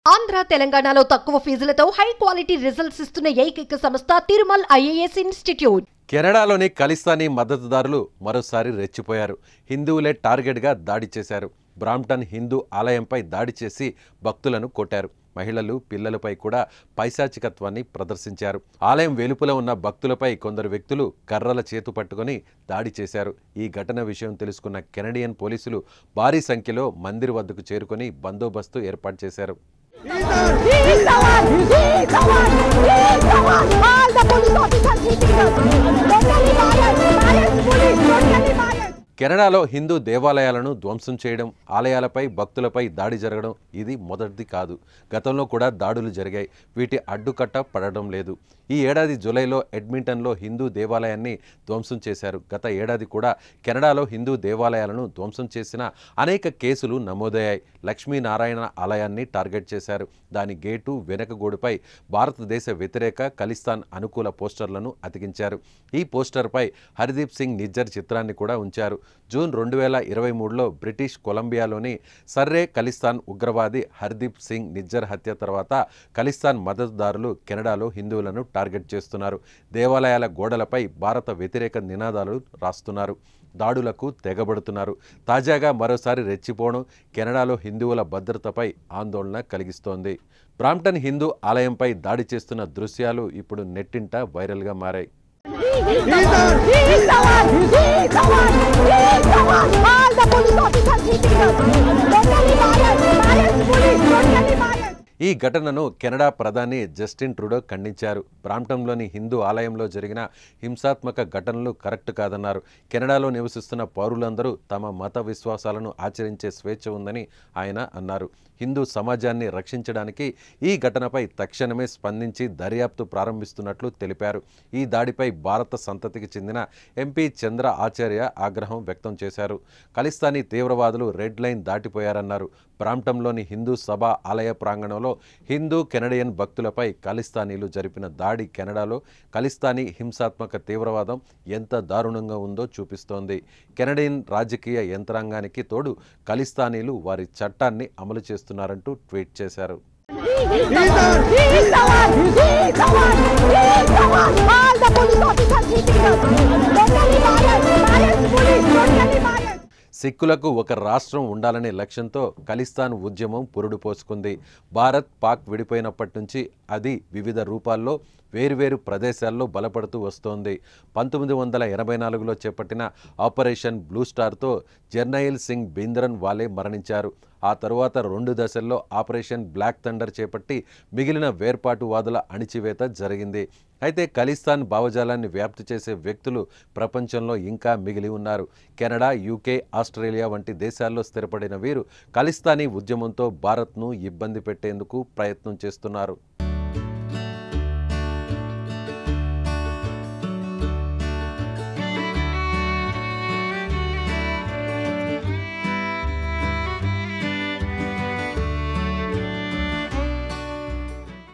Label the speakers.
Speaker 1: ఆంధ్ర తెలంగాణలో తక్కువ ఫీజులతో high quality results ఇస్తున్న ఏకైక సంస్థ తిరుమల్ ఐఏఎస్ ఇన్స్టిట్యూట్
Speaker 2: కెనడాలోని ఖలిస్తానీ మద్దతుదారులు మరోసారి రెచ్చిపోయారు హిందువులే టార్గెట్గా దాడి చేశారు బ్రాంప్టన్ హిందూ ఆలయంపై దాడి చేసి భక్తులను కొట్టారు మహిళలు పిల్లలపై కూడా పైశాచికత్వాన్ని ప్రదర్శించారు ఆలయం వెలుపల ఉన్న భక్తులపై కొందరు వ్యక్తులు కర్రల చేతు పట్టుకొని దాడి చేశారు ఈ ఘటన విషయం తెలుసుకున్న కెనడియన్ పోలీసులు భారీ సంఖ్యలో మందిర్ వద్దకు చేరుకొని బందోబస్తు ఏర్పాటు చేశారు
Speaker 3: He's the one! He's the one! He's the one! All the police officers hitting us! Totally violent! Violent police! Totally violent!
Speaker 2: కెనడాలో హిందూ దేవాలయాలను ధ్వంసం చేయడం ఆలయాలపై భక్తులపై దాడి జరగడం ఇది మొదటిది కాదు గతంలో కూడా దాడులు జరిగాయి వీటి అడ్డుకట్ట పడడం లేదు ఈ ఏడాది జూలైలో ఎడ్మింటన్లో హిందూ దేవాలయాన్ని ధ్వంసం చేశారు గత ఏడాది కూడా కెనడాలో హిందూ దేవాలయాలను ధ్వంసం చేసిన అనేక కేసులు నమోదయ్యాయి లక్ష్మీనారాయణ ఆలయాన్ని టార్గెట్ చేశారు దాని గేటు వెనక గోడుపై భారతదేశ వ్యతిరేక ఖలిస్తాన్ అనుకూల పోస్టర్లను అతికించారు ఈ పోస్టర్పై హర్దీప్ సింగ్ నిజ్జర్ చిత్రాన్ని కూడా ఉంచారు జూన్ రెండు వేల ఇరవై మూడులో బ్రిటిష్ కొలంబియాలోని సర్రే ఖలిస్తాన్ ఉగ్రవాది హర్దీప్ సింగ్ నిజ్జర్ హత్య తర్వాత ఖలిస్తాన్ మద్దతుదారులు కెనడాలో హిందువులను టార్గెట్ చేస్తున్నారు దేవాలయాల గోడలపై భారత వ్యతిరేక నినాదాలు రాస్తున్నారు దాడులకు తెగబడుతున్నారు తాజాగా మరోసారి రెచ్చిపోవడం కెనడాలో హిందువుల భద్రతపై ఆందోళన కలిగిస్తోంది బ్రాంప్టన్ హిందూ ఆలయంపై దాడి చేస్తున్న దృశ్యాలు ఇప్పుడు నెట్టింట వైరల్గా మారాయి
Speaker 3: He's the one! He's the one! He's the one! He's the one! All the police officers hitting us! Totally violent! Violent police! Totally violent!
Speaker 2: ఈ ఘటనను కెనడా ప్రధాని జస్టిన్ ట్రూడో ఖండించారు బ్రాంప్టన్లోని హిందూ ఆలయంలో జరిగిన హింసాత్మక ఘటనలు కరెక్ట్ కాదన్నారు కెనడాలో నివసిస్తున్న పౌరులందరూ తమ మత విశ్వాసాలను ఆచరించే స్వేచ్ఛ ఉందని ఆయన అన్నారు హిందూ సమాజాన్ని రక్షించడానికి ఈ ఘటనపై తక్షణమే స్పందించి దర్యాప్తు ప్రారంభిస్తున్నట్లు తెలిపారు ఈ దాడిపై భారత సంతతికి చెందిన ఎంపీ చంద్ర ఆచార్య ఆగ్రహం వ్యక్తం చేశారు ఖలిస్తానీ తీవ్రవాదులు రెడ్ లైన్ దాటిపోయారన్నారు బ్రాంప్టన్లోని హిందూ సభ ఆలయ ప్రాంగణంలో హిందూ కెనడియన్ భక్తులపై ఖలిస్తానీలు జరిపిన దాడి కెనడాలో ఖలిస్తానీ హింసాత్మక తీవ్రవాదం ఎంత దారుణంగా ఉందో చూపిస్తోంది కెనడియన్ రాజకీయ యంత్రాంగానికి తోడు ఖలిస్తానీలు వారి చట్టాన్ని అమలు చేస్తున్నారంటూ ట్వీట్ చేశారు
Speaker 3: He's the one! He's the one! He's the one! He's the one! All the police officers hitting us! Totally violent! Violent police! Totally violent!
Speaker 2: సిక్కులకు ఒక రాష్ట్రం ఉండాలనే లక్ష్యంతో ఖలిస్తాన్ ఉద్యమం పురుడు పోసుకుంది భారత్ పాక్ విడిపోయినప్పటి నుంచి అది వివిధ రూపాల్లో వేర్వేరు ప్రదేశాల్లో బలపడుతూ వస్తోంది పంతొమ్మిది వందల ఎనభై నాలుగులో చేపట్టిన ఆపరేషన్ బ్లూ స్టార్తో జర్నయిల్ సింగ్ బీంద్రన్ వాలే మరణించారు ఆ తరువాత రెండు దశల్లో ఆపరేషన్ బ్లాక్ థండర్ చేపట్టి మిగిలిన వేర్పాటువాదుల అణిచివేత జరిగింది అయితే ఖలిస్తాన్ భావజాలాన్ని వ్యాప్తి చేసే వ్యక్తులు ప్రపంచంలో ఇంకా మిగిలి ఉన్నారు కెనడా యూకే ఆస్ట్రేలియా వంటి దేశాల్లో స్థిరపడిన వీరు ఖలిస్తానీ ఉద్యమంతో భారత్ను ఇబ్బంది పెట్టేందుకు ప్రయత్నం చేస్తున్నారు